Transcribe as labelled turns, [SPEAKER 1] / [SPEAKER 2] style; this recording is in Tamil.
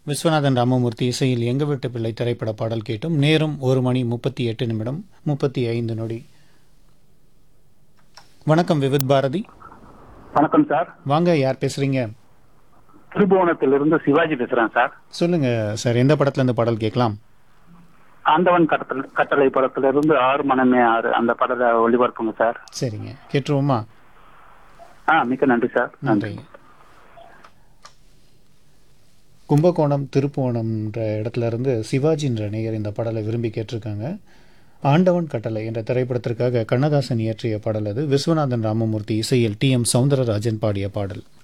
[SPEAKER 1] விஸ்வநாதன் ராமமூர்த்தி இசையில் எங்க வீட்டு பிள்ளை திரைப்பட பாடல் கேட்டும் நேரம் ஒரு மணி முப்பத்தி எட்டு நிமிடம் முப்பத்தி ஐந்து நொடி வணக்கம் விவித் பாரதி
[SPEAKER 2] வணக்கம் சார்
[SPEAKER 1] வாங்க யார் பேசுறீங்க
[SPEAKER 2] திருபுவனத்திலிருந்து சிவாஜி பேசுறேன் சார்
[SPEAKER 1] சொல்லுங்க சார் எந்த படத்துல இந்த பாடல் கேட்கலாம்
[SPEAKER 2] ஆண்டவன் கட்டளை கட்டளை படத்திலிருந்து ஆறு மனமே ஆறு அந்த படத்தை ஒளிபரப்புங்க சார்
[SPEAKER 1] சரிங்க கேட்டுருவோமா
[SPEAKER 2] ஆ மிக்க நன்றி சார்
[SPEAKER 1] நன்றி கும்பகோணம் திருப்புவனம்ன்ற இடத்துல இருந்து சிவாஜின்ற நேயர் இந்த பாடலை விரும்பி கேட்டிருக்காங்க ஆண்டவன் கட்டளை என்ற திரைப்படத்திற்காக கண்ணதாசன் இயற்றிய பாடல் அது விஸ்வநாதன் ராமமூர்த்தி இசையில் டி எம் சவுந்தரராஜன் பாடிய பாடல்